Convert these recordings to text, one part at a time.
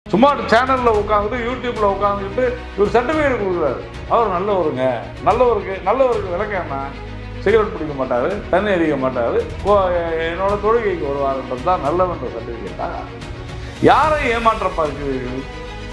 சும்மா சேனல்ல உட்காந்துட்டு யூடியூப்ல உட்காந்துக்கிட்டு இவர் சர்டிஃபிகேட் கொடுக்குறாரு அவர் நல்லவருங்க நல்லவருக்கு நல்லவருக்கு விளக்கம் என்ன சிகரெட் பிடிக்க மாட்டாரு தண்ணி அடிக்க மாட்டாரு கோ- என்னோட தொழுகைக்கு வருவாருன்றது தான் நல்லவன்ற சர்டிஃபிகேட்டா யாரை ஏமாற்ற பார்க்கிறீர்கள்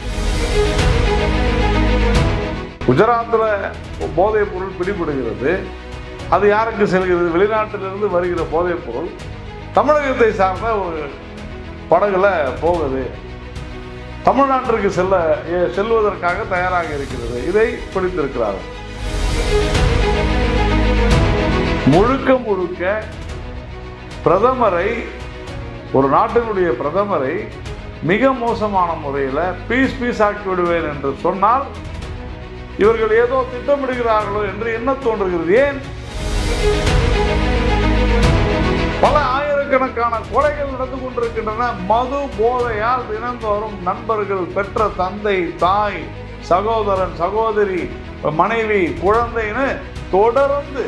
குஜராத்தில் போதைப் பொருள் பிடிபடுகிறது அது யாருக்கு செல்கிறது வெளிநாட்டிலிருந்து வருகிற போதைப் பொருள் தமிழகத்தை சார்ந்த ஒரு படகுல போகுது தமிழ்நாட்டிற்கு செல்ல எ- செல்வதற்காக தயாராக இருக்கிறது இதை பிடித்திருக்கிறார்கள் முழுக்க முழுக்க பிரதமரை ஒரு நாட்டினுடைய பிரதமரை மிக மோசமான முறையில் பீஸ் பீஸ் ஆக்கி விடுவேன் என்று சொன்னால் இவர்கள் ஏதோ திட்டமிடுகிறார்களோ என்று என்ன தோன்றுகிறது ஏன் பல ஆயிரக்கணக்கான கொலைகள் நடந்து கொண்டிருக்கின்றன மது போதையால் தினந்தோறும் நண்பர்கள் பெற்ற தந்தை தாய் சகோதரன் சகோதரி மனைவி குழந்தைன்னு தொடர்ந்து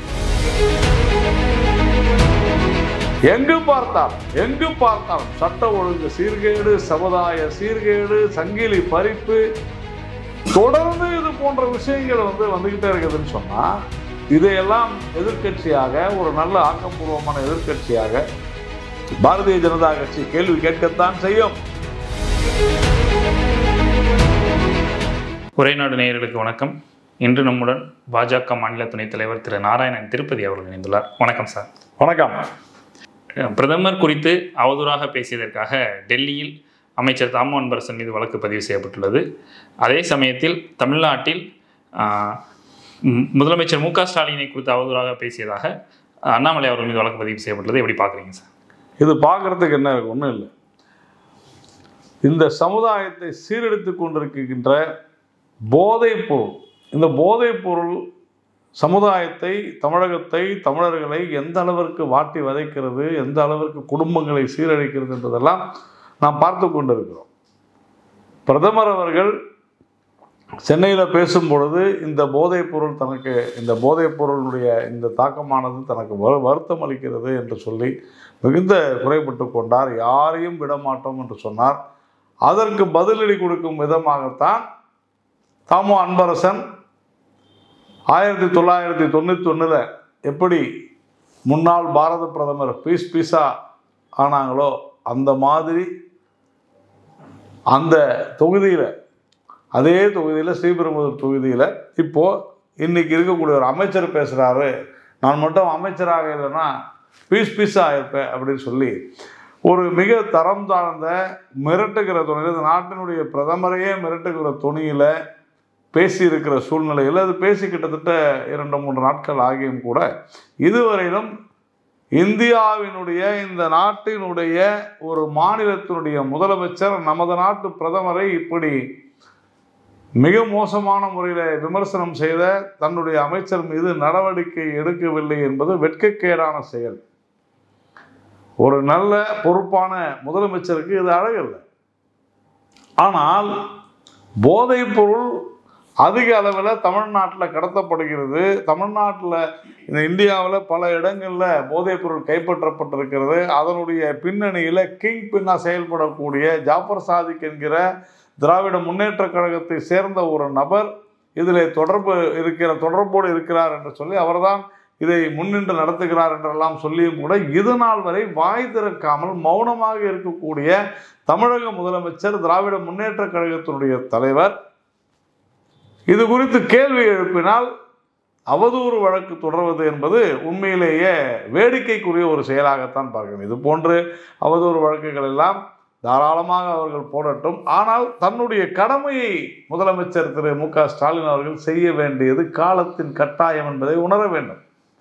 எங்கு பார்த்தால் எங்கு பார்த்தால் சட்ட ஒழுங்கு சீர்கேடு சமுதாய சீர்கேடு சங்கிலி பறிப்பு தொடர்ந்து இது போன்ற விஷயங்கள் வந்து வந்துகிட்டே இருக்குதுன்னு சொன்னா இதையெல்லாம் எதிர்க்கட்சியாக ஒரு நல்ல ஆக்கப்பூர்வமான எதிர்க்கட்சியாக பாரதிய ஜனதா கட்சி கேள்வி கேட்கத்தான் செய்யும் உரைநாடு நேயர்களுக்கு வணக்கம் இன்று நம்முடன் பாஜக மாநில துணைத் தலைவர் திரு நாராயணன் திருப்பதி அவர்கள் இணைந்துள்ளார் வணக்கம் சார் வணக்கம் பிரதமர் குறித்து அவதூறாக பேசியதற்காக டெல்லியில் அமைச்சர் தாமோ அன்பரசன் மீது வழக்கு பதிவு செய்யப்பட்டுள்ளது அதே சமயத்தில் தமிழ்நாட்டில் ஆஹ், ம், முதலமைச்சர் மு க ஸ்டாலினை குறித்து அவதூறாக பேசியதாக அண்ணாமலை அவர்கள் மீது வழக்கு பதிவு செய்யப்பட்டுள்ளது எப்படி பார்க்குறீங்க சார் இது பார்க்கறதுக்கு என்ன இருக்கு ஒன்றும் இல்லை இந்த சமுதாயத்தை சீரழித்து கொண்டிருக்கின்ற போதைப் பொருள் இந்த போதைப் பொருள் சமுதாயத்தை தமிழகத்தை தமிழர்களை எந்த அளவிற்கு வாட்டி வதைக்கிறது எந்த அளவிற்கு குடும்பங்களை சீரழிக்கிறது என்பதெல்லாம் நாம் பார்த்து கொண்டிருக்கிறோம் பிரதமர் அவர்கள் சென்னையில் பேசும் பொழுது இந்த போதைப் பொருள் தனக்கு இந்த போதைப் பொருளுடைய இந்த தாக்கமானது தனக்கு வரு வருத்தம் அளிக்கிறது என்று சொல்லி மிகுந்த குறைபட்டு கொண்டார் யாரையும் விடமாட்டோம் என்று சொன்னார் அதற்கு பதிலடி கொடுக்கும் விதமாகத்தான் தாமோ அன்பரசன் ஆயிரத்தி தொள்ளாயிரத்தி தொண்ணூற்றி ஒன்றில் எப்படி முன்னாள் பாரத பிரதமர் பீஸ் பீஸா ஆனாங்களோ அந்த மாதிரி அந்த தொகுதியில் அதே தொகுதியில் ஸ்ரீபெரும்புதூர் தொகுதியில் இப்போது இன்னைக்கு இருக்கக்கூடிய ஒரு அமைச்சர் பேசுகிறாரு நான் மட்டும் அமைச்சராக இல்லைன்னா பீஸ் பீஸாக இருப்பேன் அப்படின்னு சொல்லி ஒரு மிக தரம் தாழ்ந்த மிரட்டுகிற துணியில் இந்த நாட்டினுடைய பிரதமரையே மிரட்டுகிற துணியில் பேசியிருக்கிற சூழ்நிலையில் அது பேசி கிட்டத்தட்ட இரண்டு மூன்று நாட்கள் ஆகியும் கூட இதுவரையிலும் இந்தியாவினுடைய இந்த நாட்டினுடைய ஒரு மாநிலத்தினுடைய முதலமைச்சர் நமது நாட்டு பிரதமரை இப்படி மிக மோசமான முறையில் விமர்சனம் செய்த தன்னுடைய அமைச்சர் மீது நடவடிக்கை எடுக்கவில்லை என்பது வெட்கக்கேடான செயல் ஒரு நல்ல பொறுப்பான முதலமைச்சருக்கு இது அழகில்லை ஆனால் போதைப் பொருள் அதிக அளவில் தமிழ்நாட்டில் கடத்தப்படுகிறது தமிழ்நாட்டில் இந்த இந்தியாவில் பல இடங்களில் போதைப் பொருள் கைப்பற்றப்பட்டிருக்கிறது அதனுடைய பின்னணியில் கிங் பின்னாக செயல்படக்கூடிய ஜாஃபர் சாதிக் என்கிற திராவிட முன்னேற்ற கழகத்தை சேர்ந்த ஒரு நபர் இதில் தொடர்பு இருக்கிற தொடர்போடு இருக்கிறார் என்று சொல்லி அவர்தான் இதை முன்னின்று நடத்துகிறார் என்றெல்லாம் சொல்லியும் கூட இது நாள் வரை வாய் திறக்காமல் மௌனமாக இருக்கக்கூடிய தமிழக முதலமைச்சர் திராவிட முன்னேற்ற கழகத்தினுடைய தலைவர் இது குறித்து கேள்வி எழுப்பினால் அவதூறு வழக்கு தொடர்வது என்பது உண்மையிலேயே வேடிக்கைக்குரிய ஒரு செயலாகத்தான் பார்க்கணும் இது போன்று அவதூறு வழக்குகள் எல்லாம் தாராளமாக அவர்கள் போடட்டும் ஆனால் தன்னுடைய கடமையை முதலமைச்சர் திரு மு க ஸ்டாலின் அவர்கள் செய்ய வேண்டியது காலத்தின் கட்டாயம் என்பதை உணர வேண்டும்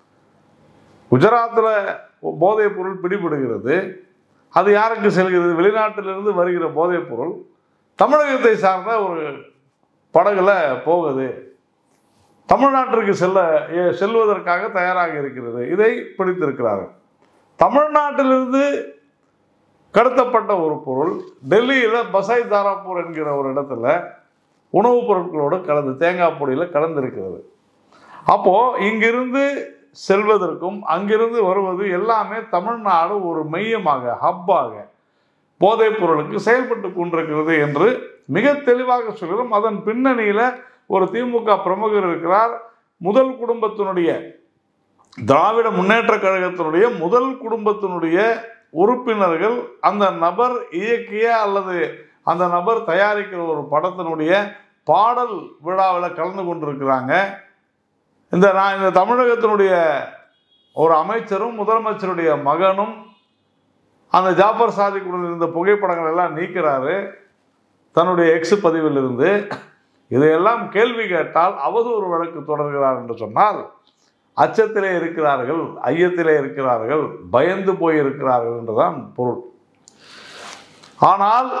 குஜராத்தில் போதைப் பொருள் பிடிபடுகிறது அது யாருக்கு செல்கிறது வெளிநாட்டிலிருந்து வருகிற போதைப் பொருள் தமிழகத்தை சார்ந்த ஒரு படகுல போகுது தமிழ்நாட்டிற்கு செல்ல எ- செல்வதற்காக தயாராக இருக்கிறது இதை பிடித்திருக்கிறார்கள் தமிழ்நாட்டிலிருந்து கடத்தப்பட்ட ஒரு பொருள் டெல்லியில் பசாய் தாராப்பூர் என்கிற ஒரு இடத்துல உணவுப் பொருட்களோடு கலந்து தேங்காய் பொடியில் கலந்திருக்கிறது அப்போது இங்கிருந்து செல்வதற்கும் அங்கிருந்து வருவது எல்லாமே தமிழ்நாடு ஒரு மையமாக ஹப்பாக போதைப் பொருளுக்கு செயல்பட்டு கொண்டிருக்கிறது என்று மிக தெளிவாக சொல்கிறோம் அதன் பின்னணியில் ஒரு திமுக பிரமுகர் இருக்கிறார் முதல் குடும்பத்தினுடைய திராவிட முன்னேற்ற கழகத்தினுடைய முதல் குடும்பத்தினுடைய உறுப்பினர்கள் அந்த நபர் இயக்கிய அல்லது அந்த நபர் தயாரிக்கிற ஒரு படத்தினுடைய பாடல் விழாவில் கலந்து கொண்டிருக்கிறாங்க இந்த நான் இந்த தமிழகத்தினுடைய ஒரு அமைச்சரும் முதலமைச்சருடைய மகனும் அந்த ஜாபர் சாதிக்குடன் இருந்த புகைப்படங்கள் எல்லாம் நீக்கிறாரு தன்னுடைய எக்ஸ் பதிவில் இருந்து இதையெல்லாம் கேள்வி கேட்டால் அவதூறு வழக்கு தொடர்கிறார் என்று சொன்னால் அச்சத்திலே இருக்கிறார்கள் ஐயத்திலே இருக்கிறார்கள் பயந்து போய் இருக்கிறார்கள் என்றுதான் பொருள் ஆனால்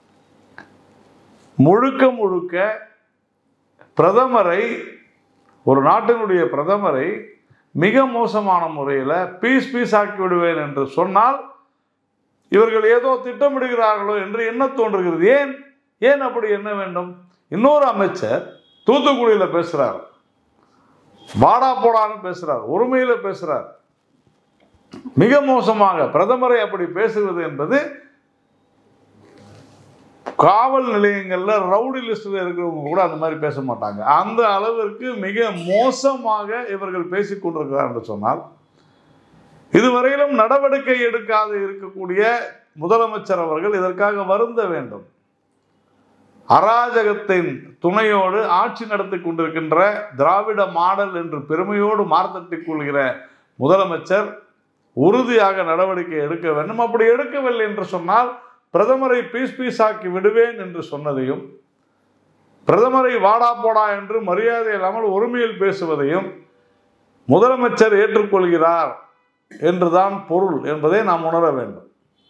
முழுக்க முழுக்க பிரதமரை ஒரு நாட்டினுடைய பிரதமரை மிக மோசமான முறையில் பீஸ் பீஸ் ஆக்கி விடுவேன் என்று சொன்னால் இவர்கள் ஏதோ திட்டமிடுகிறார்களோ என்று என்ன தோன்றுகிறது ஏன் ஏன் அப்படி என்ன வேண்டும் இன்னொரு அமைச்சர் தூத்துக்குடியில் பேசுறார் வாடா போடான்னு பேசுறார் ஒருமையில பேசுறார் மிக மோசமாக பிரதமரை அப்படி பேசுவது என்பது காவல் நிலையங்கள்ல ரவுடி லிஸ்ட்ல இருக்கிறவங்க கூட அந்த மாதிரி பேச மாட்டாங்க அந்த அளவிற்கு மிக மோசமாக இவர்கள் பேசிக் கொண்டிருக்கிறார் என்று சொன்னால் இதுவரையிலும் நடவடிக்கை எடுக்காது இருக்கக்கூடிய முதலமைச்சர் அவர்கள் இதற்காக வருந்த வேண்டும் அராஜகத்தின் துணையோடு ஆட்சி நடத்தி கொண்டிருக்கின்ற திராவிட மாடல் என்று பெருமையோடு மார்த்தட்டிக் கொள்கிற முதலமைச்சர் உறுதியாக நடவடிக்கை எடுக்க வேண்டும் அப்படி எடுக்கவில்லை என்று சொன்னால் பிரதமரை பீஸ் பீஸாக்கி விடுவேன் என்று சொன்னதையும் பிரதமரை வாடா போடா என்று மரியாதை இல்லாமல் ஒருமையில் பேசுவதையும் முதலமைச்சர் ஏற்றுக்கொள்கிறார் என்றுதான் பொருள் என்பதை நாம் உணர வேண்டும்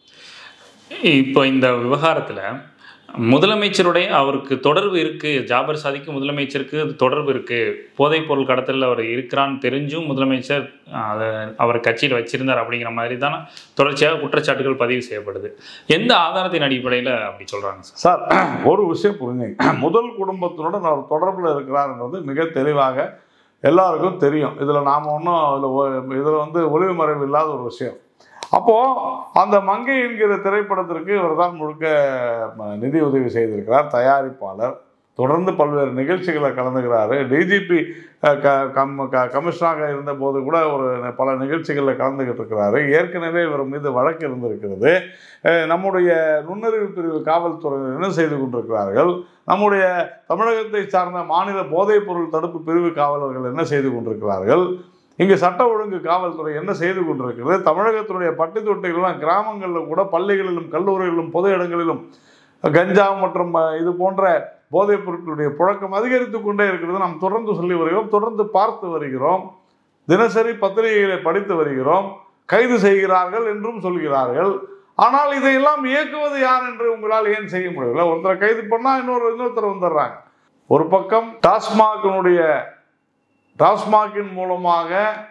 இப்போ இந்த விவகாரத்தில் முதலமைச்சருடைய அவருக்கு தொடர்பு இருக்கு ஜாபர் சாதிக்கு முதலமைச்சருக்கு தொடர்பு இருக்கு போதைப் பொருள் கடத்தலில் அவர் இருக்கிறான்னு தெரிஞ்சும் முதலமைச்சர் அதை அவர் கட்சியில் வச்சிருந்தார் அப்படிங்கிற மாதிரி தான் தொடர்ச்சியாக குற்றச்சாட்டுகள் பதிவு செய்யப்படுது எந்த ஆதாரத்தின் அடிப்படையில் அப்படி சொல்றாங்க சார் சார் ஒரு விஷயம் புரிஞ்சுங்க முதல் குடும்பத்தினுடன் அவர் தொடர்பில் இருக்கிறார்ன்றது மிக தெளிவாக எல்லாருக்கும் தெரியும் இதில் நாம் ஒன்றும் இதில் இதில் வந்து ஒளிவு மறைவு இல்லாத ஒரு விஷயம் அப்போது அந்த மங்கை என்கிற திரைப்படத்திற்கு இவர் தான் முழுக்க ம- நிதி உதவி செய்திருக்கிறார் தயாரிப்பாளர் தொடர்ந்து பல்வேறு நிகழ்ச்சிகளை கலந்துக்கிறாரு டிஜிபி க கம் க கமிஷனராக இருந்தபோது கூட ஒரு பல நிகழ்ச்சிகளில் கலந்துக்கிட்டு இருக்கிறாரு ஏற்கனவே இவர் மீது வழக்கு இருந்திருக்கிறது அஹ் நம்முடைய நுண்ணறிவு பிரிவு காவல்துறையினர் என்ன செய்து கொண்டிருக்கிறார்கள் நம்முடைய தமிழகத்தை சார்ந்த மாநில போதைப் பொருள் தடுப்பு பிரிவு காவலர்கள் என்ன செய்து கொண்டிருக்கிறார்கள் இங்கு சட்ட ஒழுங்கு காவல்துறை என்ன செய்து கொண்டிருக்கிறது தமிழகத்தினுடைய பட்டி தொட்டிகள்லாம் கிராமங்களில் கூட பள்ளிகளிலும் கல்லூரிகளிலும் பொது இடங்களிலும் கஞ்சா மற்றும் அஹ், இது போன்ற போதைப் பொருட்களுடைய புழக்கம் அதிகரித்து கொண்டே இருக்கிறது நாம் தொடர்ந்து சொல்லி வருகிறோம் தொடர்ந்து பார்த்து வருகிறோம் தினசரி பத்திரிகைகளை படித்து வருகிறோம் கைது செய்கிறார்கள் என்றும் சொல்கிறார்கள் ஆனால் இதையெல்லாம் இயக்குவது யார் என்று உங்களால் ஏன் செய்ய முடியல ஒருத்தரை கைது பண்ணால் இன்னொரு இன்னொருத்தர் வந்துடுறாங்க ஒரு பக்கம் டாஸ்மாகினுடைய டாஸ்மாகின் மூலமாக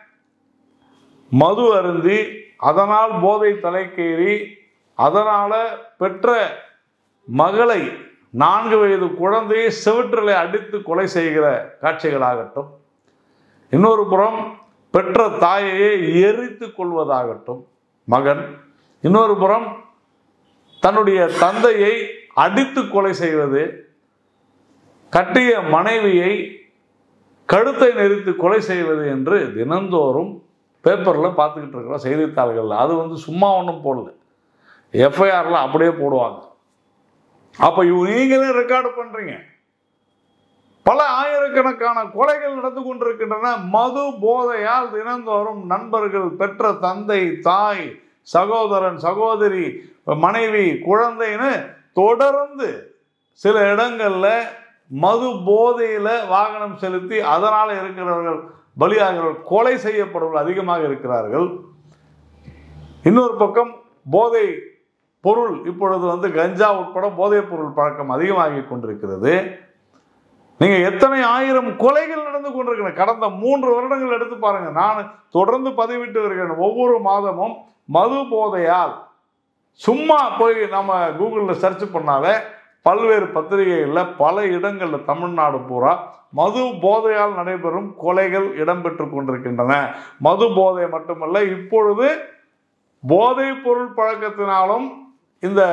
மது அருந்தி அதனால் போதை தலைக்கேறி அதனால் பெற்ற மகளை நான்கு வயது குழந்தையை செவிற்றில் அடித்து கொலை செய்கிற காட்சிகளாகட்டும் இன்னொரு புறம் பெற்ற தாயையே எரித்து கொள்வதாகட்டும் மகன் இன்னொரு புறம் தன்னுடைய தந்தையை அடித்து கொலை செய்வது கட்டிய மனைவியை கழுத்தை நெரித்து கொலை செய்வது என்று தினந்தோறும் பேப்பரில் பார்த்துக்கிட்டு இருக்கிறோம் செய்தித்தாள்களில் அது வந்து சும்மா ஒன்றும் போடல எஃப்ஐஆரில் அப்படியே போடுவாங்க அப்போ இவங்க நீங்களே ரெக்கார்டு பண்ணுறீங்க பல ஆயிரக்கணக்கான கொலைகள் நடந்து கொண்டிருக்கின்றன மது போதையால் தினந்தோறும் நண்பர்கள் பெற்ற தந்தை தாய் சகோதரன் சகோதரி மனைவி குழந்தைன்னு தொடர்ந்து சில இடங்கள்ல மது போதையில வாகனம் செலுத்தி அதனால இருக்கிறவர்கள் பலியாகிறவர்கள் கொலை செய்யப்படுவர்கள் அதிகமாக இருக்கிறார்கள் இன்னொரு பக்கம் போதை பொருள் இப்பொழுது வந்து கஞ்சா உட்பட போதைப் பொருள் பழக்கம் அதிகமாகி கொண்டிருக்கிறது நீங்க எத்தனை ஆயிரம் கொலைகள் நடந்து கொண்டிருக்கின்றன கடந்த மூன்று வருடங்கள் எடுத்து பாருங்க நான் தொடர்ந்து பதிவிட்டு வருகிறேன் ஒவ்வொரு மாதமும் மது போதையால் சும்மா போய் நம்ம கூகுளில் சர்ச் பண்ணாலே பல்வேறு பத்திரிகைகளில் பல இடங்களில் தமிழ்நாடு பூரா மது போதையால் நடைபெறும் கொலைகள் இடம்பெற்று கொண்டிருக்கின்றன மது போதை மட்டுமல்ல இப்பொழுது போதைப் பொருள் பழக்கத்தினாலும் இந்த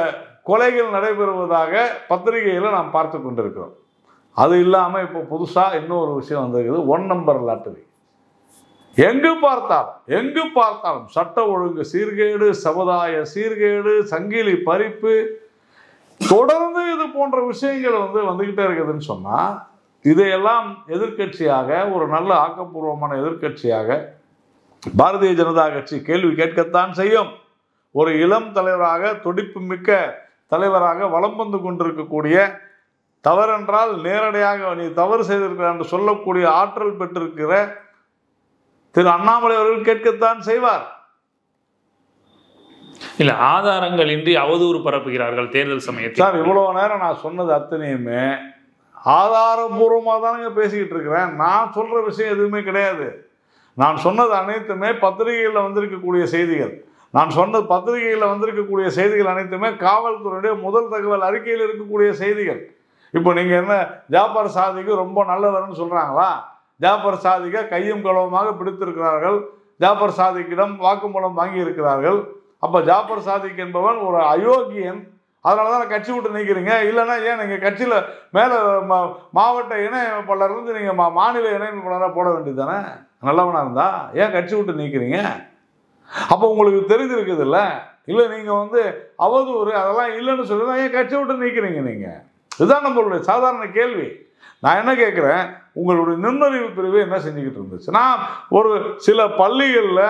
கொலைகள் நடைபெறுவதாக பத்திரிகையில் நாம் பார்த்து கொண்டிருக்கிறோம் அது இல்லாமல் இப்போ புதுசாக இன்னொரு விஷயம் வந்திருக்குது ஒன் நம்பர் லாட்டரி எங்கு பார்த்தாலும் எங்கு பார்த்தாலும் சட்ட ஒழுங்கு சீர்கேடு சமுதாய சீர்கேடு சங்கிலி பறிப்பு தொடர்ந்து இது போன்ற விஷயங்கள் வந்து வந்துக்கிட்டே இருக்குதுன்னு சொன்னால் இதையெல்லாம் எதிர்க்கட்சியாக ஒரு நல்ல ஆக்கப்பூர்வமான எதிர்க்கட்சியாக பாரதிய ஜனதா கட்சி கேள்வி கேட்கத்தான் செய்யும் ஒரு இளம் தலைவராக துடிப்பு மிக்க தலைவராக வலம் வந்து கொண்டிருக்கக்கூடிய தவறென்றால் நேரடியாக நீ தவறு செய்திருக்கிறார் என்று சொல்லக்கூடிய ஆற்றல் பெற்றிருக்கிற திரு அண்ணாமலை அவர்கள் கேட்கத்தான் செய்வார் இல்ல ஆதாரங்கள் இன்றி அவதூறு பரப்புகிறார்கள் தேர்தல் சார் சமயத்தில் இவ்வளவு நேரம் நான் சொன்னது அத்தனையுமே ஆதாரபூர்வமாக தானங்க பேசிக்கிட்டு இருக்கிறேன் நான் சொல்ற விஷயம் எதுவுமே கிடையாது நான் சொன்னது அனைத்துமே பத்திரிகைகளில் வந்திருக்கக்கூடிய செய்திகள் நான் சொன்னது பத்திரிகைகளில் வந்திருக்கக்கூடிய செய்திகள் அனைத்துமே காவல்துறையுடைய முதல் தகவல் அறிக்கையில் இருக்கக்கூடிய செய்திகள் இப்போ நீங்கள் என்ன ஜாபர் சாதிக்கு ரொம்ப நல்லவர்னு சொல்கிறாங்களா ஜாபர் சாதிக்க கையும் களவுமாக பிடித்திருக்கிறார்கள் ஜாபர் சாதிக்கிடம் வாக்குமூலம் வாங்கி இருக்கிறார்கள் அப்போ ஜாபர் சாதிக் என்பவன் ஒரு அயோக்கியன் அதனால தான் கட்சி விட்டு நீக்கிறீங்க இல்லைன்னா ஏன் நீங்கள் கட்சியில் மேலே மாவட்ட இணையமைப்பாளர்லேருந்து நீங்கள் மா மாநில இணையமைப்பாளராக போட வேண்டியது தானே நல்லவனாக இருந்தா ஏன் கட்சி விட்டு நீக்கிறீங்க அப்போ உங்களுக்கு தெரிஞ்சிருக்குது இல்லை இல்லை நீங்கள் வந்து அவதூறு அதெல்லாம் இல்லைன்னு சொல்லி தான் ஏன் கட்சி விட்டு நீக்கிறீங்க நீங்கள் இதுதான் நம்மளுடைய சாதாரண கேள்வி நான் என்ன கேட்குறேன் உங்களுடைய நுண்ணறிவு பிரிவு என்ன செஞ்சுக்கிட்டு இருந்துச்சு நான் ஒரு சில பள்ளிகளில்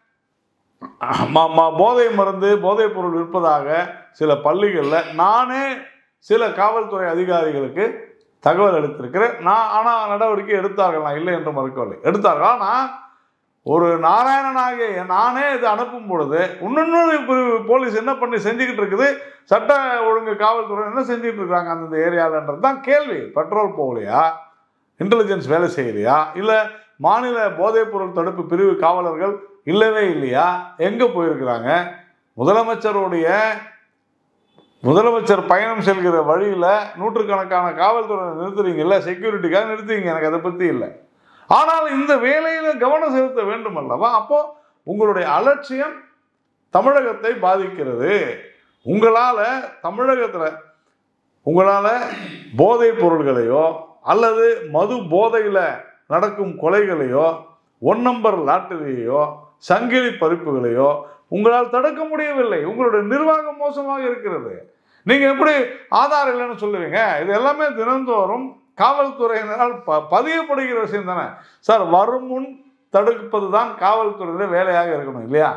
ம- ம- போதை மருந்து போதைப் பொருள் விற்பதாக சில பள்ளிகளில் நானே சில காவல்துறை அதிகாரிகளுக்கு தகவல் எடுத்திருக்கிறேன் நான் ஆனால் நடவடிக்கை எடுத்தார்கள் நான் இல்லை என்று மறுக்கவில்லை எடுத்தார்கள் ஆனால் ஒரு நாராயணனாகிய நானே இது அனுப்பும் பொழுது இன்னொரு பிரிவு போலீஸ் என்ன பண்ணி செஞ்சுக்கிட்டு இருக்குது சட்ட ஒழுங்கு காவல்துறை என்ன செஞ்சுட்டு இருக்காங்க அந்தந்த ஏரியாவிலன்றது தான் கேள்வி பெட்ரோல் போகலையா இன்டெலிஜென்ஸ் வேலை செய்யலையா இல்லை மாநில போதைப்பொருள் தடுப்பு பிரிவு காவலர்கள் இல்லவே இல்லையா எங்கே போயிருக்கிறாங்க முதலமைச்சருடைய முதலமைச்சர் பயணம் செல்கிற வழியில் நூற்றுக்கணக்கான காவல்துறை நிறுத்துறீங்கல்ல செக்யூரிட்டிக்காக நிறுத்துவீங்க எனக்கு அதை பற்றி இல்லை ஆனால் இந்த வேலையில் கவனம் செலுத்த வேண்டும் அல்லவா அப்போ உங்களுடைய அலட்சியம் தமிழகத்தை பாதிக்கிறது உங்களால் தமிழகத்தில் உங்களால் போதைப் பொருள்களையோ அல்லது மது போதையில் நடக்கும் கொலைகளையோ ஒன் நம்பர் லாட்டரியையோ சங்கிலி பறிப்புகளையோ உங்களால் தடுக்க முடியவில்லை உங்களுடைய நிர்வாகம் மோசமாக இருக்கிறது நீங்கள் எப்படி ஆதாரம் இல்லைன்னு சொல்லுவீங்க இது எல்லாமே தினந்தோறும் காவல்துறையினரால் ப பதியப்படுகிற விஷயம் தானே சார் வரும் முன் தடுப்பது தான் காவல்துறையில வேலையாக இருக்கணும் இல்லையா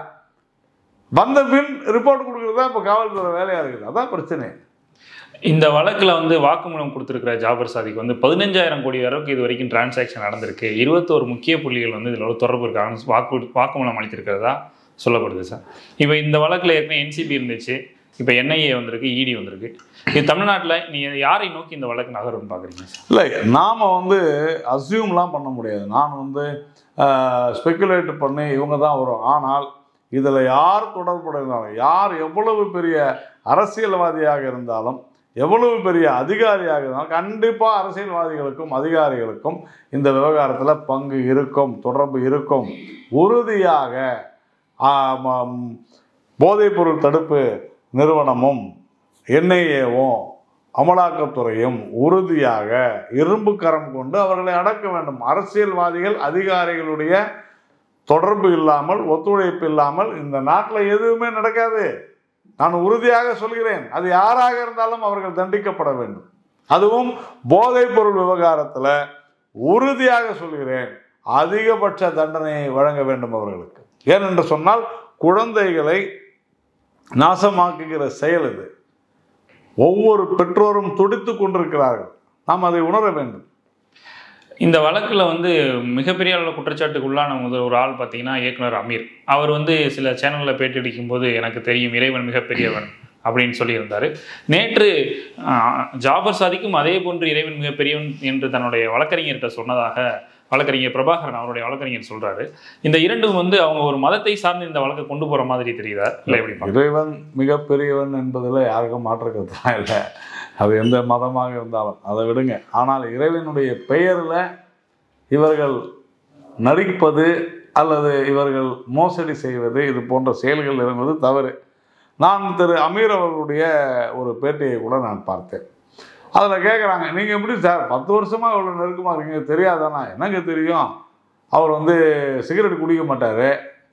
வந்த பின் ரிப்போர்ட் கொடுக்குறது தான் இப்போ காவல்துறை வேலையாக இருக்குது அதான் பிரச்சனை இந்த வழக்கில் வந்து வாக்குமூலம் கொடுத்துருக்கிற ஜாபர் சாதிக்கு வந்து பதினஞ்சாயிரம் கோடி வரைக்கும் இது வரைக்கும் டிரான்சாக்ஷன் நடந்திருக்கு இருபத்தோரு முக்கிய புள்ளிகள் வந்து இதில் தொடர்பு இருக்காங்க வாக்கு வாக்குமூலம் அளித்திருக்கிறதா சொல்லப்படுது சார் இப்போ இந்த வழக்கில் ஏற்கனவே என்சிபி இருந்துச்சு இப்போ என்ஐஏ வந்திருக்கு இடி வந்திருக்கு இது தமிழ்நாட்டில் நீங்கள் யாரை நோக்கி இந்த வழக்கு நகரும்னு பார்க்குறீங்க சார் இல்லை நாம் வந்து அசியூம்லாம் பண்ண முடியாது நான் வந்து ஸ்பெக்குலேட் பண்ணி இவங்க தான் வரும் ஆனால் இதில் யார் தொடர்புடையதாலும் யார் எவ்வளவு பெரிய அரசியல்வாதியாக இருந்தாலும் எவ்வளவு பெரிய அதிகாரியாக இருந்தாலும் கண்டிப்பாக அரசியல்வாதிகளுக்கும் அதிகாரிகளுக்கும் இந்த விவகாரத்தில் பங்கு இருக்கும் தொடர்பு இருக்கும் உறுதியாக ஆம், போதைப்பொருள் தடுப்பு நிறுவனமும் என்ஐஏவும் அமலாக்கத்துறையும் உறுதியாக இரும்பு கரம் கொண்டு அவர்களை அடக்க வேண்டும் அரசியல்வாதிகள் அதிகாரிகளுடைய தொடர்பு இல்லாமல் ஒத்துழைப்பு இல்லாமல் இந்த நாட்டில் எதுவுமே நடக்காது நான் உறுதியாக சொல்கிறேன் அது யாராக இருந்தாலும் அவர்கள் தண்டிக்கப்பட வேண்டும் அதுவும் போதைப் பொருள் விவகாரத்தில் உறுதியாக சொல்கிறேன் அதிகபட்ச தண்டனையை வழங்க வேண்டும் அவர்களுக்கு ஏனென்று சொன்னால் குழந்தைகளை நாசமாக்குகிற செயல் இது ஒவ்வொரு பெற்றோரும் துடித்து கொண்டிருக்கிறார்கள் நாம் அதை உணர வேண்டும் இந்த வழக்கில் வந்து மிகப்பெரிய அளவில் குற்றச்சாட்டுக்கு உள்ளான முதல் ஒரு ஆள் பார்த்தீங்கன்னா இயக்குனர் அமீர் அவர் வந்து சில சேனலில் பேட்டியடிக்கும் போது எனக்கு தெரியும் இறைவன் மிகப்பெரியவன் அப்படின்னு சொல்லியிருந்தார் நேற்று ஆஹ், ஜாபர் சாதிக்கும் அதே போன்று இறைவன் மிகப்பெரியவன் என்று தன்னுடைய வழக்கறிஞர்கிட்ட சொன்னதாக வழக்கறிஞர் பிரபாகரன் அவருடைய வழக்கறிஞர் சொல்றாரு இந்த இரண்டும் வந்து அவங்க ஒரு மதத்தை சார்ந்து இந்த வழக்கை கொண்டு போற மாதிரி தெரியுதா இல்லை எப்படி பார்க்கணும்? இறைவன் மிகப்பெரியவன் என்பதில் யாருக்கும் மாற்றுக்கிறதுலாம் இல்லை அது எந்த மதமாக இருந்தாலும் அதை விடுங்க ஆனால் இறைவனுடைய பெயரில் இவர்கள் நடிப்பது அல்லது இவர்கள் மோசடி செய்வது இது போன்ற செயல்கள் இருப்பது தவறு நான் திரு அமீர் அவர்களுடைய ஒரு பேட்டியை கூட நான் பார்த்தேன் அதில் கேட்குறாங்க நீங்கள் எப்படி சார் பத்து வருஷமாக இவ்வளோ நெருக்கமாக இருக்கீங்க தெரியாதானா என்னங்க தெரியும் அவர் வந்து சிகரெட் குடிக்க மாட்டார்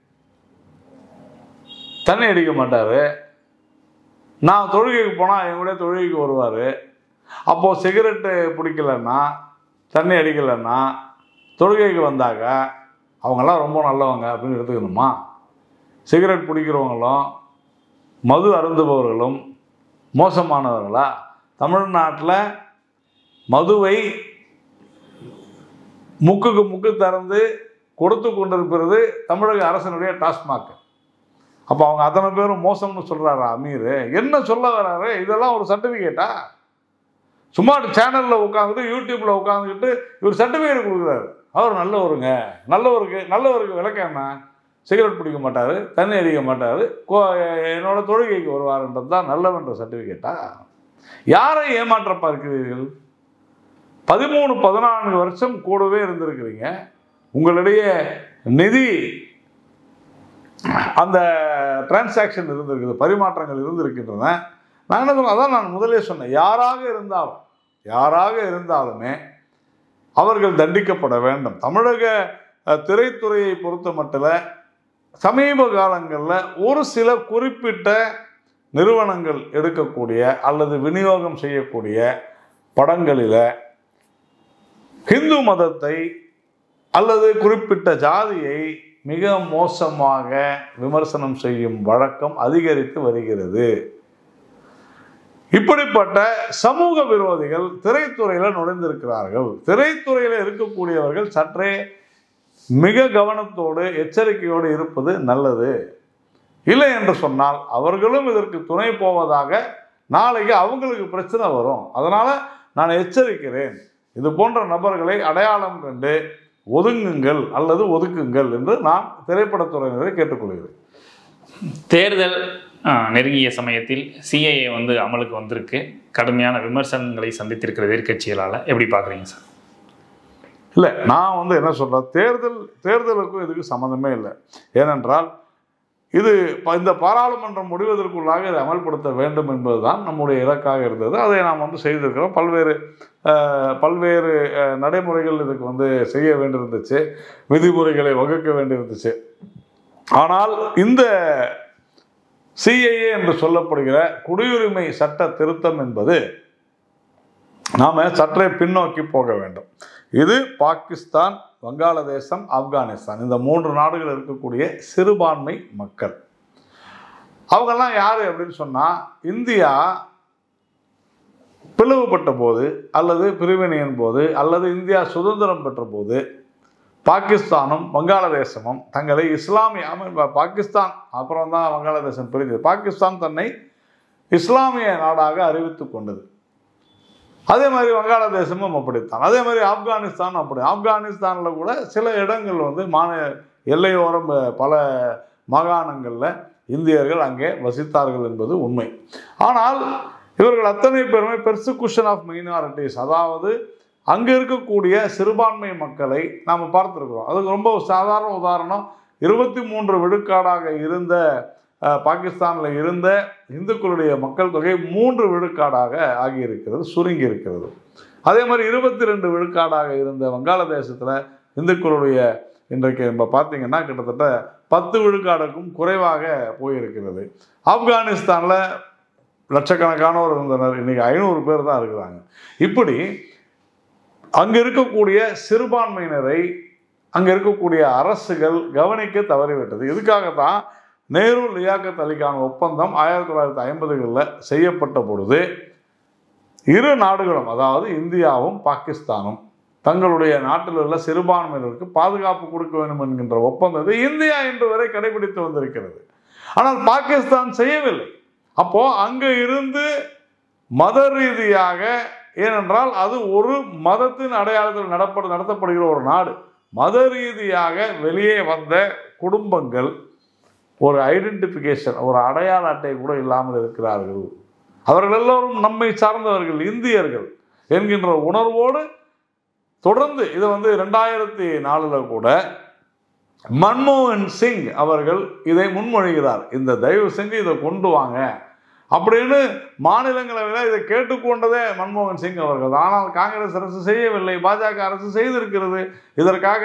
தண்ணி அடிக்க மாட்டார் நான் தொழுகைக்கு போனால் என் கூட தொழுகைக்கு வருவார் அப்போது சிகரெட்டு பிடிக்கலன்னா தண்ணி அடிக்கலைன்னா தொழுகைக்கு வந்தாக்க அவங்கெல்லாம் ரொம்ப நல்லவங்க அப்படின்னு எடுத்துக்கணுமா சிகரெட் பிடிக்கிறவங்களும் மது அருந்துபவர்களும் மோசமானவர்களா தமிழ்நாட்டில் மதுவை முக்குக்கு முக்கு திறந்து கொடுத்து கொண்டிருக்கிறது தமிழக அரசனுடைய டாஸ்மாக் அப்போ அவங்க அத்தனை பேரும் மோசம்னு சொல்கிறாரா அமீர் என்ன சொல்ல வராரு இதெல்லாம் ஒரு சர்டிஃபிகேட்டா சும்மா சேனலில் உட்காந்துட்டு யூடியூப்பில் உட்காந்துக்கிட்டு இவர் சர்டிஃபிகேட் கொடுக்குறாரு அவர் நல்லவருங்க நல்லவருக்கு நல்லவருக்கு விளக்கம் என்ன சிகரெட் பிடிக்க மாட்டார் தண்ணி அடிக்க மாட்டார் என்னோட தொழுகைக்கு வருவார்ன்றது தான் நல்லவன்ற சர்டிஃபிகேட்டா யாரை ஏமாற்ற பார்க்கிறீர்கள் பதிமூணு பதினான்கு வருஷம் கூடவே இருந்திருக்கிறீங்க உங்களிடையே நிதி அந்த டிரான்சாக்ஷன் இருந்திருக்குது பரிமாற்றங்கள் இருந்திருக்கின்றன நான் என்ன சொல்ல அதான் நான் முதலே சொன்னேன் யாராக இருந்தாலும் யாராக இருந்தாலுமே அவர்கள் தண்டிக்கப்பட வேண்டும் தமிழக அஹ், திரைத்துறையை பொறுத்த மட்டில் சமீப காலங்களில் ஒரு சில குறிப்பிட்ட நிறுவனங்கள் எடுக்கக்கூடிய அல்லது விநியோகம் செய்யக்கூடிய படங்களில் ஹிந்து மதத்தை அல்லது குறிப்பிட்ட ஜாதியை மிக மோசமாக விமர்சனம் செய்யும் வழக்கம் அதிகரித்து வருகிறது இப்படிப்பட்ட சமூக விரோதிகள் திரைத்துறையில் நுழைந்திருக்கிறார்கள் திரைத்துறையில் இருக்கக்கூடியவர்கள் சற்றே மிக கவனத்தோடு எச்சரிக்கையோடு இருப்பது நல்லது இல்லை என்று சொன்னால் அவர்களும் இதற்கு துணை போவதாக நாளைக்கு அவங்களுக்கு பிரச்சனை வரும் அதனால் நான் எச்சரிக்கிறேன் இது போன்ற நபர்களை அடையாளம் கண்டு ஒதுங்குங்கள் அல்லது ஒதுக்குங்கள் என்று நான் திரைப்படத்துறையினரை கேட்டுக்கொள்கிறேன் தேர்தல் ஆ, நெருங்கிய சமயத்தில் சிஏஏ வந்து அமலுக்கு வந்திருக்கு கடுமையான விமர்சனங்களை சந்தித்திருக்கிறது எதிர்க்கட்சிகளால் எப்படி பார்க்குறீங்க சார் இல்லை நான் வந்து என்ன சொல்கிறேன் தேர்தல் தேர்தலுக்கும் இதுக்கு சம்மந்தமே இல்லை ஏனென்றால் இது ப- இந்த பாராளுமன்றம் முடிவதற்குள்ளாக இதை அமல்படுத்த வேண்டும் என்பதுதான் நம்முடைய இலக்காக இருந்தது அதை நாம் வந்து செய்திருக்கிறோம் பல்வேறு அஹ், பல்வேறு அஹ், நடைமுறைகள் இதுக்கு வந்து செய்ய வேண்டியிருந்துச்சு விதிமுறைகளை வகுக்க வேண்டியிருந்துச்சு ஆனால் இந்த சிஐஏ என்று சொல்லப்படுகிற குடியுரிமை சட்ட திருத்தம் என்பது நாம் சற்றே பின்னோக்கி போக வேண்டும் இது பாகிஸ்தான் வங்காளதேசம் ஆப்கானிஸ்தான் இந்த மூன்று நாடுகள் இருக்கக்கூடிய சிறுபான்மை மக்கள் அவங்கெல்லாம் யார் அப்படின்னு சொன்னால் இந்தியா பிளவுபட்ட போது அல்லது பிரிவினையின் போது அல்லது இந்தியா சுதந்திரம் பெற்ற போது பாகிஸ்தானும் வங்காளதேசமும் தங்களை இஸ்லாமிய ஆமா, பா- பாகிஸ்தான் அப்புறம் தான் வங்காளதேசம் பிரிஞ்சது பாகிஸ்தான் தன்னை இஸ்லாமிய நாடாக அறிவித்து கொண்டது அதே மாதிரி வங்காளதேசமும் அப்படித்தான் அதே மாதிரி ஆப்கானிஸ்தான் அப்படி ஆப்கானிஸ்தானில் கூட சில இடங்கள் வந்து மாநில எல்லையோரம் அஹ், பல மாகாணங்களில் இந்தியர்கள் அங்கே வசித்தார்கள் என்பது உண்மை ஆனால் இவர்கள் அத்தனை பேருமே பெர்சிகுஷன் ஆஃப் மைனாரிட்டிஸ் அதாவது அங்கே இருக்கக்கூடிய சிறுபான்மை மக்களை நாம் பார்த்துருக்குறோம் அதுக்கு ரொம்ப ஒரு சாதாரண உதாரணம் இருபத்தி மூன்று விழுக்காடாக இருந்த அஹ், பாகிஸ்தானில் இருந்த இந்துக்களுடைய மக்கள் தொகை மூன்று விழுக்காடாக ஆகியிருக்கிறது சுருங்கி இருக்கிறது அதே மாதிரி இருபத்தி ரெண்டு விழுக்காடாக இருந்த வங்காளதேசத்தில் இந்துக்களுடைய இன்றைக்கு நம்ம பார்த்தீங்கன்னா கிட்டத்தட்ட பத்து விழுக்காடுக்கும் குறைவாக போயிருக்கிறது ஆப்கானிஸ்தானில் லட்சக்கணக்கானோர் இருந்தனர் இன்னைக்கு ஐநூறு பேர் தான் இருக்கிறாங்க இப்படி அங்கே இருக்கக்கூடிய சிறுபான்மையினரை அங்கே இருக்கக்கூடிய அரசுகள் கவனிக்க தவறிவிட்டது இதுக்காக தான் நேரு லியாக்கத் அலிகான் ஒப்பந்தம் ஆயிரத்தி தொள்ளாயிரத்தி ஐம்பதுகளில் செய்யப்பட்ட பொழுது இரு நாடுகளும் அதாவது இந்தியாவும் பாகிஸ்தானும் தங்களுடைய நாட்டில் உள்ள சிறுபான்மையினருக்கு பாதுகாப்பு கொடுக்க வேண்டும் என்கின்ற ஒப்பந்தத்தை இந்தியா இன்று வரை கடைபிடித்து வந்திருக்கிறது ஆனால் பாகிஸ்தான் செய்யவில்லை அப்போ அங்கே இருந்து மத ரீதியாக ஏனென்றால் அது ஒரு மதத்தின் அடையாளத்தில் நடப்பட நடத்தப்படுகிற ஒரு நாடு மத ரீதியாக வெளியே வந்த குடும்பங்கள் ஒரு ஐடென்டிஃபிகேஷன் ஒரு அடையாள அட்டை கூட இல்லாமல் இருக்கிறார்கள் அவர்கள் எல்லோரும் நம்மை சார்ந்தவர்கள் இந்தியர்கள் என்கின்ற உணர்வோடு தொடர்ந்து இதை வந்து ரெண்டாயிரத்தி நாலில் கூட மன்மோகன் சிங் அவர்கள் இதை முன்மொழிகிறார் இந்த தயவு செஞ்சு இதை கொண்டு வாங்க அப்படின்னு மாநிலங்களவையில் இதை கேட்டுக்கொண்டதே மன்மோகன் சிங் அவர்கள் தான். ஆனால் காங்கிரஸ் அரசு செய்யவில்லை பாஜக அரசு செய்திருக்கிறது இதற்காக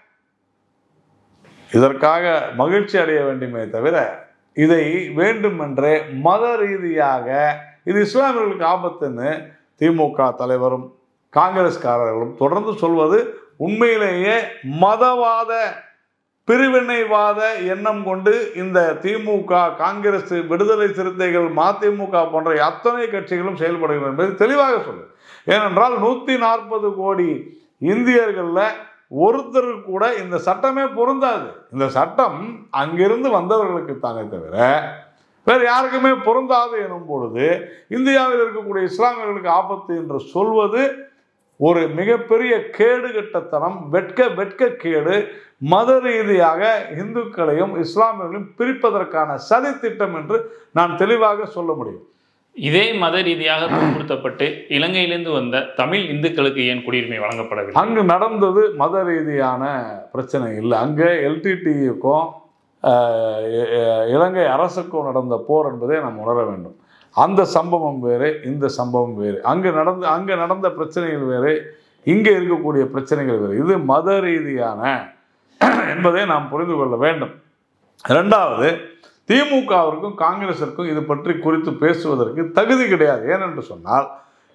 இதற்காக மகிழ்ச்சி அடைய வேண்டுமே தவிர இதை வேண்டுமென்றே மத ரீதியாக இது இஸ்லாமியர்களுக்கு ஆபத்துன்னு திமுக தலைவரும் காங்கிரஸ்காரர்களும் தொடர்ந்து சொல்வது உண்மையிலேயே மதவாத பிரிவினைவாத எண்ணம் கொண்டு இந்த திமுக காங்கிரஸ் விடுதலை சிறுத்தைகள் மதிமுக போன்ற அத்தனை கட்சிகளும் செயல்படுகிறது என்பதை தெளிவாக சொல்லு ஏனென்றால் நூற்றி நாற்பது கோடி இந்தியர்களில் ஒருத்தருக்கு கூட இந்த சட்டமே பொருந்தாது இந்த சட்டம் அங்கிருந்து வந்தவர்களுக்கு தானே தவிர வேறு யாருக்குமே பொருந்தாது எனும் பொழுது இந்தியாவில் இருக்கக்கூடிய இஸ்லாமியர்களுக்கு ஆபத்து என்று சொல்வது ஒரு மிகப்பெரிய கேடுகட்டத்தனம் வெட்க வெட்க கேடு மத ரீதியாக இந்துக்களையும் இஸ்லாமியர்களையும் பிரிப்பதற்கான சதி திட்டம் என்று நான் தெளிவாக சொல்ல முடியும் இதே மத ரீதியாக துன்புறுத்தப்பட்டு இலங்கையிலிருந்து வந்த தமிழ் இந்துக்களுக்கு ஏன் குடியுரிமை வழங்கப்படவில்லை அங்கு நடந்தது மத ரீதியான பிரச்சனை இல்லை அங்கே எல்டிடிக்கும் இலங்கை அரசுக்கும் நடந்த போர் என்பதை நாம் உணர வேண்டும் அந்த சம்பவம் வேறு இந்த சம்பவம் வேறு அங்கு நடந்த அங்கே நடந்த பிரச்சனைகள் வேறு இங்கே இருக்கக்கூடிய பிரச்சனைகள் வேறு இது மத ரீதியான என்பதை நாம் புரிந்து கொள்ள வேண்டும் ரெண்டாவது திமுகவிற்கும் காங்கிரசிற்கும் இது பற்றி குறித்து பேசுவதற்கு தகுதி கிடையாது ஏனென்று சொன்னால்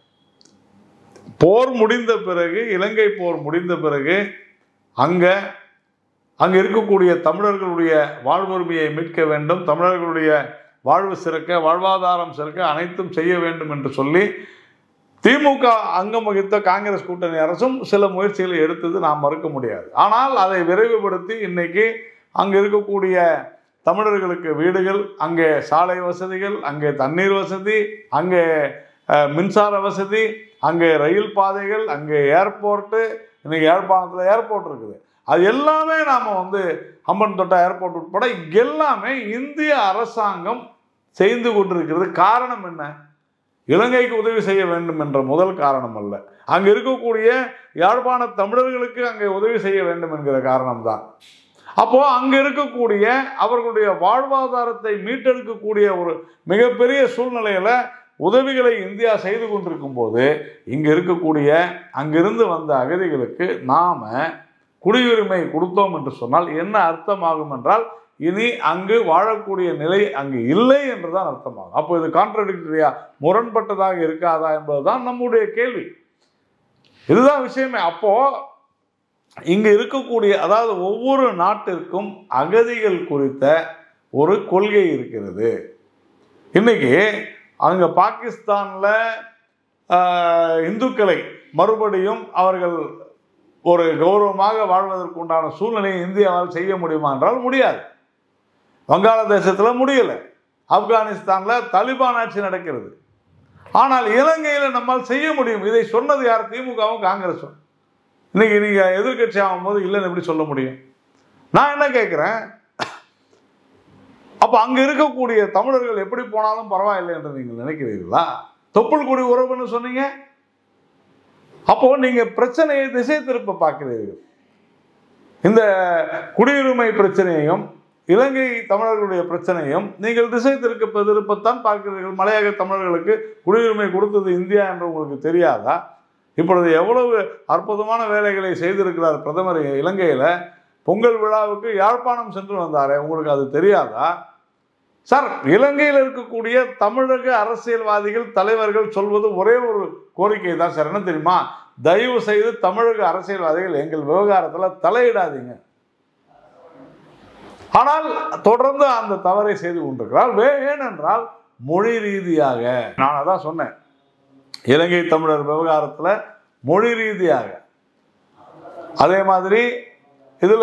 போர் முடிந்த பிறகு இலங்கை போர் முடிந்த பிறகு அங்கே அங்கே இருக்கக்கூடிய தமிழர்களுடைய வாழ்வுரிமையை மீட்க வேண்டும் தமிழர்களுடைய வாழ்வு சிறக்க வாழ்வாதாரம் சிறக்க அனைத்தும் செய்ய வேண்டும் என்று சொல்லி திமுக அங்கம் வகித்த காங்கிரஸ் கூட்டணி அரசும் சில முயற்சிகளை எடுத்தது நாம் மறுக்க முடியாது ஆனால் அதை விரைவுபடுத்தி இன்னைக்கு அங்கே இருக்கக்கூடிய தமிழர்களுக்கு வீடுகள் அங்கே சாலை வசதிகள் அங்கே தண்ணீர் வசதி அங்கே அஹ், மின்சார வசதி அங்கே ரயில் பாதைகள் அங்கே ஏர்போர்ட்டு இன்னைக்கு யாழ்ப்பாணத்தில் ஏர்போர்ட் இருக்குது அது எல்லாமே நாம் வந்து ஹம்பன் தொட்டா ஏர்போர்ட் உட்பட எல்லாமே இந்திய அரசாங்கம் செய்து கொண்டிருக்கிறது காரணம் என்ன இலங்கைக்கு உதவி செய்ய வேண்டும் என்ற முதல் காரணம் அல்ல அங்கே இருக்கக்கூடிய யாழ்ப்பாண தமிழர்களுக்கு அங்கே உதவி செய்ய வேண்டும் என்கிற காரணம்தான் அப்போ அங்க இருக்கக்கூடிய அவர்களுடைய வாழ்வாதாரத்தை மீட்டெடுக்கக்கூடிய ஒரு மிகப்பெரிய சூழ்நிலையில உதவிகளை இந்தியா செய்து கொண்டிருக்கும் போது இங்க இருக்கக்கூடிய அங்கிருந்து வந்த அகதிகளுக்கு நாம குடியுரிமை கொடுத்தோம் என்று சொன்னால் என்ன அர்த்தமாகும் என்றால் இனி அங்கு வாழக்கூடிய நிலை அங்கு இல்லை என்றுதான் அர்த்தமாகும் அப்போ இது கான்ட்ரடிக்டரியா முரண்பட்டதாக இருக்காதா என்பதுதான் நம்முடைய கேள்வி இதுதான் விஷயமே அப்போ இங்கு இருக்கக்கூடிய அதாவது ஒவ்வொரு நாட்டிற்கும் அகதிகள் குறித்த ஒரு கொள்கை இருக்கிறது இன்னைக்கு அங்க பாகிஸ்தான்ல ஆஹ், இந்துக்களை மறுபடியும் அவர்கள் ஒரு கௌரவமாக வாழ்வதற்கு உண்டான சூழ்நிலையை இந்தியாவால் செய்ய முடியுமா என்றால் முடியாது வங்காளதேசத்துல முடியல ஆப்கானிஸ்தான்ல தலிபான் ஆட்சி நடக்கிறது ஆனால் இலங்கையில நம்மால் செய்ய முடியும் இதை சொன்னது யார் திமுகவும் காங்கிரஸும் இன்னைக்கு நீங்க எதிர்க்கட்சி ஆகும்போது இல்லைன்னு எப்படி சொல்ல முடியும் நான் என்ன கேட்குறேன் அப்ப அங்க இருக்கக்கூடிய தமிழர்கள் எப்படி போனாலும் பரவாயில்லை என்று நீங்கள் நினைக்கிறீர்களா தொப்புள் குடி உறவுன்னு சொன்னீங்க அப்போ நீங்க பிரச்சனையை திசை திருப்ப பார்க்கிறீர்கள் இந்த குடியுரிமை பிரச்சனையையும் இலங்கை தமிழர்களுடைய பிரச்சனையும் நீங்கள் திசை திருப்ப திருப்பத்தான் பார்க்கிறீர்கள் மலையக தமிழர்களுக்கு குடியுரிமை கொடுத்தது இந்தியா என்று உங்களுக்கு தெரியாதா இப்பொழுது எவ்வளவு அற்புதமான வேலைகளை செய்திருக்கிறார் பிரதமர் இலங்கையில பொங்கல் விழாவுக்கு யாழ்ப்பாணம் சென்று வந்தாரே உங்களுக்கு அது தெரியாதா சார் இலங்கையில் இருக்கக்கூடிய தமிழக அரசியல்வாதிகள் தலைவர்கள் சொல்வது ஒரே ஒரு கோரிக்கை தான் சார் என்ன தெரியுமா தயவு செய்து தமிழக அரசியல்வாதிகள் எங்கள் விவகாரத்தில் தலையிடாதீங்க ஆனால் தொடர்ந்து அந்த தவறை செய்து கொண்டிருக்கிறார் வே- ஏனென்றால் மொழி ரீதியாக நான் அதான் சொன்னேன் இலங்கை தமிழர் விவகாரத்தில் மொழி ரீதியாக அதே மாதிரி இதில்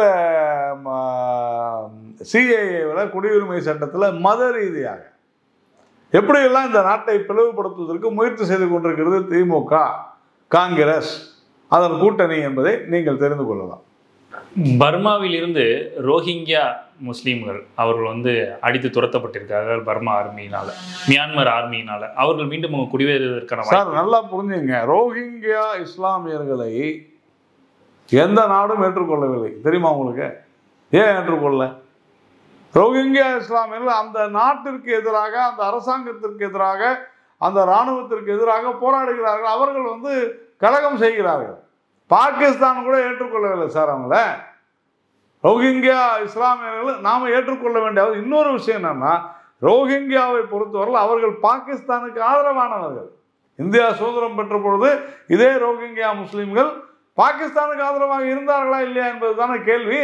சிஏஏவில் குடியுரிமை சட்டத்தில் மத ரீதியாக எப்படியெல்லாம் இந்த நாட்டை பிளவுபடுத்துவதற்கு முயற்சி செய்து கொண்டிருக்கிறது திமுக காங்கிரஸ் அதன் கூட்டணி என்பதை நீங்கள் தெரிந்து கொள்ளலாம் பர்மாவில் இருந்து ரோஹிங்கியா முஸ்லீம்கள் அவர்கள் வந்து அடித்து துரத்தப்பட்டிருக்கார்கள் பர்மா ஆர்மியினால மியான்மர் ஆர்மியினால அவர்கள் மீண்டும் அவங்க குடியேறுவதற்கான சார் வாய்ப்பு நல்லா புரிஞ்சுங்க ரோஹிங்கியா இஸ்லாமியர்களை எந்த நாடும் ஏற்றுக்கொள்ளவில்லை தெரியுமா உங்களுக்கு ஏன் ஏற்றுக்கொள்ள ரோஹிங்கியா இஸ்லாமியர்கள் அந்த நாட்டிற்கு எதிராக அந்த அரசாங்கத்திற்கு எதிராக அந்த இராணுவத்திற்கு எதிராக போராடுகிறார்கள் அவர்கள் வந்து கலகம் செய்கிறார்கள் பாகிஸ்தான் கூட ஏற்றுக்கொள்ளவில்லை சார் அவங்கள ரோஹிங்கியா இஸ்லாமியர்கள் நாம் ஏற்றுக்கொள்ள வேண்டிய அவ- இன்னொரு விஷயம் என்னன்னா ரோஹிங்கியாவை பொறுத்தவரையில் அவர்கள் பாகிஸ்தானுக்கு ஆதரவானவர்கள் இந்தியா சுதந்திரம் பெற்ற பொழுது இதே ரோஹிங்கியா முஸ்லிம்கள் பாகிஸ்தானுக்கு ஆதரவாக இருந்தார்களா இல்லையா என்பது தானே கேள்வி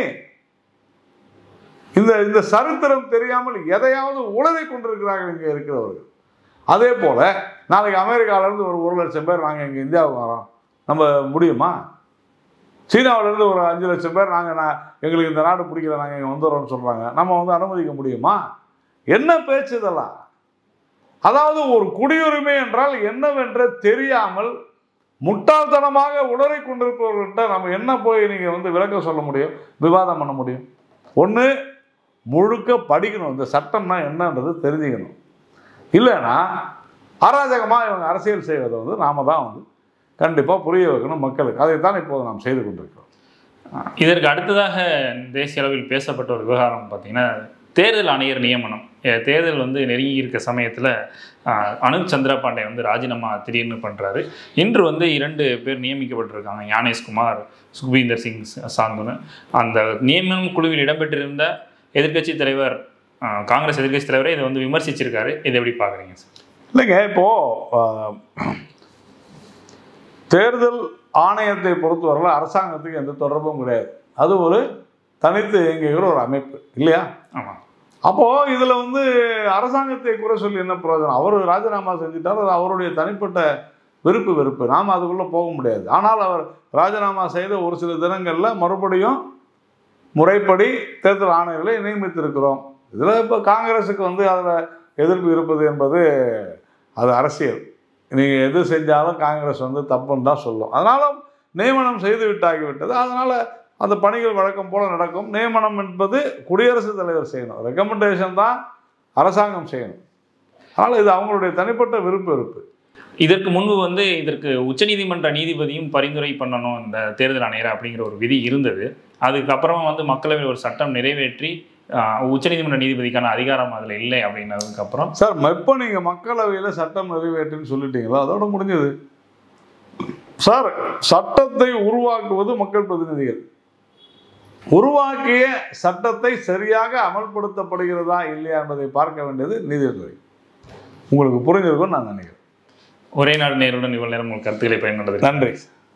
இந்த இந்த சரித்திரம் தெரியாமல் எதையாவது உளறி கொண்டிருக்கிறார்கள் இங்கே இருக்கிறவர்கள் அதே போல நாளைக்கு அமெரிக்கால இருந்து ஒரு ஒரு லட்சம் பேர் நாங்கள் இங்கே இந்தியாவுக்கு வரோம் நம்ம முடியுமா சீனாவுல இருந்து ஒரு அஞ்சு லட்சம் பேர் நாங்கள் நான் எங்களுக்கு இந்த நாடு பிடிக்கல நாங்கள் இங்கே வந்துடுறோம்னு சொல்கிறாங்க நம்ம வந்து அனுமதிக்க முடியுமா என்ன பேச்சு இதெல்லாம் அதாவது ஒரு குடியுரிமை என்றால் என்னவென்று தெரியாமல் முட்டாள்தனமாக உளறி கொண்டிருப்பவர்கள்ட்ட நம்ம என்ன போய் நீங்கள் வந்து விளக்கம் சொல்ல முடியும் விவாதம் பண்ண முடியும் ஒன்று முழுக்க படிக்கணும் இந்த சட்டம்னா என்னன்றது தெரிஞ்சுக்கணும் இல்லைன்னா அராஜகமாக இவங்க அரசியல் செய்வதை வந்து நாம தான் வந்து கண்டிப்பாக புரிய வைக்கணும் மக்களுக்கு அதைத்தான் இப்போது நாம் செய்து கொண்டிருக்கிறோம் இதற்கு அடுத்ததாக தேசிய அளவில் பேசப்பட்ட ஒரு விவகாரம் பார்த்தீங்கன்னா தேர்தல் ஆணையர் நியமனம் அஹ் தேர்தல் வந்து நெருங்கி இருக்க சமயத்தில் அனுப் சந்திரா பாண்டே வந்து ராஜினாமா திடீர்னு பண்ணுறாரு இன்று வந்து இரண்டு பேர் நியமிக்கப்பட்டிருக்காங்க ஞானேஷ்குமார் சுக்பீந்தர் சிங் சாந்துன்னு அந்த நியமனம் குழுவில் இடம்பெற்றிருந்த எதிர்க்கட்சி தலைவர் அஹ் காங்கிரஸ் எதிர்க்கட்சி தலைவரை இதை வந்து விமர்சிச்சிருக்காரு இதை எப்படி பார்க்குறீங்க சார் இல்லைங்க இப்போது தேர்தல் ஆணையத்தை பொறுத்தவரையில் அரசாங்கத்துக்கு எந்த தொடர்பும் கிடையாது அது ஒரு தனித்து இயங்குகிற ஒரு அமைப்பு இல்லையா ஆமாம் அப்போது இதில் வந்து அரசாங்கத்தை குறை சொல்லி என்ன பிரயோஜனம் அவர் ராஜினாமா செஞ்சுட்டார் அது அவருடைய தனிப்பட்ட விருப்பு வெறுப்பு நாம் அதுக்குள்ளே போக முடியாது ஆனால் அவர் ராஜினாமா செய்த ஒரு சில தினங்களில் மறுபடியும் முறைப்படி தேர்தல் ஆணையர்களை நியமித்திருக்கிறோம் இதில் இப்போ காங்கிரஸுக்கு வந்து அதில் எதிர்ப்பு இருப்பது என்பது அது அரசியல் நீங்கள் எது செஞ்சாலும் காங்கிரஸ் வந்து தப்புன்னு தான் சொல்லும் அதனால் நியமனம் செய்து விட்டாகிவிட்டது அதனால் அந்த பணிகள் வழக்கம் போல நடக்கும் நியமனம் என்பது குடியரசுத் தலைவர் செய்யணும் ரெக்கமெண்டேஷன் தான் அரசாங்கம் செய்யணும் அதனால் இது அவங்களுடைய தனிப்பட்ட விருப்ப வெறுப்பு இதற்கு முன்பு வந்து இதற்கு உச்சநீதிமன்ற நீதிபதியும் பரிந்துரை பண்ணணும் இந்த தேர்தல் ஆணையர் அப்படிங்கிற ஒரு விதி இருந்தது அதுக்கப்புறமா வந்து மக்களவையில் ஒரு சட்டம் நிறைவேற்றி ஆஹ், உச்சநீதிமன்ற நீதிபதிக்கான அதிகாரம் அதில் இல்லை அப்படின்னதுக்கப்புறம் சார் எப்போ நீங்கள் மக்களவையில் சட்டம் நிறைவேற்றுன்னு சொல்லிட்டீங்களோ அதோட முடிஞ்சது சார் சட்டத்தை உருவாக்குவது மக்கள் பிரதிநிதிகள் உருவாக்கிய சட்டத்தை சரியாக அமல்படுத்தப்படுகிறதா இல்லையா என்பதை பார்க்க வேண்டியது நீதித்துறை உங்களுக்கு புரிஞ்சிருக்கும்னு நான் நினைக்கிறேன் ஒரே நாடு நேருடன் இவ்வளவு நேரம் உங்கள் கருத்துக்களை பயன்படுது நன்றி